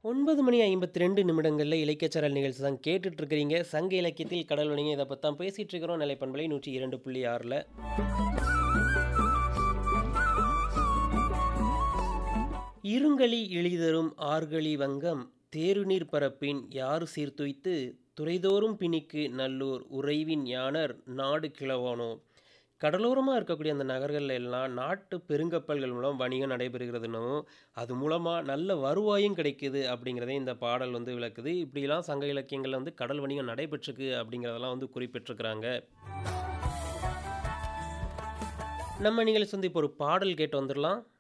9 மணி 52 நிமிடங்கள்ல இலக்கியச்சாரல் நிகழ்ச்சி தான் கேட்டுட்டு இருக்கிறீங்க. சங்க இலக்கியத்தில் கடல் வணிகம் இத பத்தி தான் பேசிட்டு இருக்கிறோம். நிலைப்பண்பலை 102.6ல. இருங்கலி இழிதரும் ஆர்கலி வங்கம் தேருநீர் பரப்பின் யாறு சீர்துய்த்து துறைதோறும் பிணிக்கு நல்லூர் உறைவின் யாணர் நாடு கிழவானோ கடலோரமாக இருக்கக்கூடிய அந்த நகர்கள் எல்லாம் நாட்டு பெருங்கப்பல்கள் மூலம் வணிகம் நடைபெறுகிறதுனும் அது மூலமாக நல்ல வருவாயும் கிடைக்குது அப்படிங்கிறதே இந்த பாடல் வந்து விளக்குது இப்படிலாம் சங்க இலக்கியங்களில் வந்து கடல் வணிகம் நடைபெற்றிருக்கு அப்படிங்கிறதெல்லாம் வந்து குறிப்பிட்டிருக்கிறாங்க நம்ம நிகழ்ச்சி வந்து இப்போ ஒரு பாடல் கேட்டு வந்துடலாம்